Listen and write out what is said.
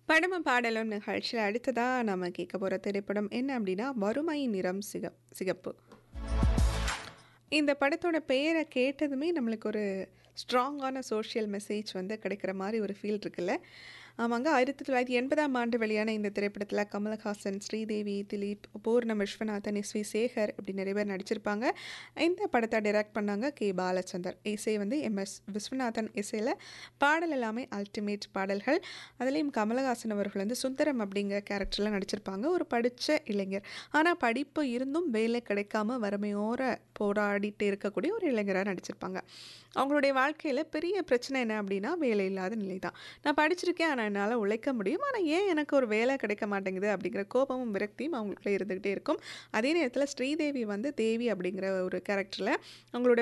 படமும் பாடலும் நிகழ்ச்சியில் அடுத்ததாக நம்ம கேட்க போகிற திரைப்படம் என்ன அப்படின்னா வறுமை நிறம் சிக சிகப்பு இந்த படத்தோட பெயரை கேட்டதுமே நம்மளுக்கு ஒரு ஸ்ட்ராங்கான சோஷியல் மெசேஜ் வந்து கிடைக்கிற மாதிரி ஒரு ஃபீல் இருக்குல்ல ஆமாங்க ஆயிரத்தி தொள்ளாயிரத்தி எண்பதாம் ஆண்டு வெளியான இந்த திரைப்படத்தில் கமலஹாசன் ஸ்ரீதேவி திலீப் பூர்ணம் விஸ்வநாதன் எஸ் வி சேகர் இப்படி நிறைய பேர் நடிச்சிருப்பாங்க இந்த படத்தை டைரக்ட் பண்ணாங்க கே பாலச்சந்தர் இசை வந்து எம் எஸ் விஸ்வநாதன் இசையில் பாடல் எல்லாமே அல்டிமேட் பாடல்கள் அதுலேயும் கமலஹாசன் அவர்கள் வந்து சுந்தரம் அப்படிங்கிற கேரக்டரில் நடிச்சிருப்பாங்க ஒரு படித்த இளைஞர் ஆனால் படிப்பு இருந்தும் வேலை கிடைக்காம வறுமையோர போராடிட்டு இருக்கக்கூடிய ஒரு இளைஞராக நடிச்சிருப்பாங்க அவங்களுடைய வாழ்க்கையில் பெரிய பிரச்சனை என்ன அப்படின்னா வேலை இல்லாத நிலை தான் நான் படிச்சிருக்கேன் ஆனால் என்னால் உழைக்க முடியும் ஆனால் ஏன் எனக்கு ஒரு வேலை கிடைக்க மாட்டேங்குது அப்படிங்கிற கோபமும் விரக்தியும் அவங்களுக்குள்ள இருந்துக்கிட்டே இருக்கும் அதே நேரத்தில் ஸ்ரீதேவி வந்து தேவி அப்படிங்கிற ஒரு கேரக்டரில் அவங்களோட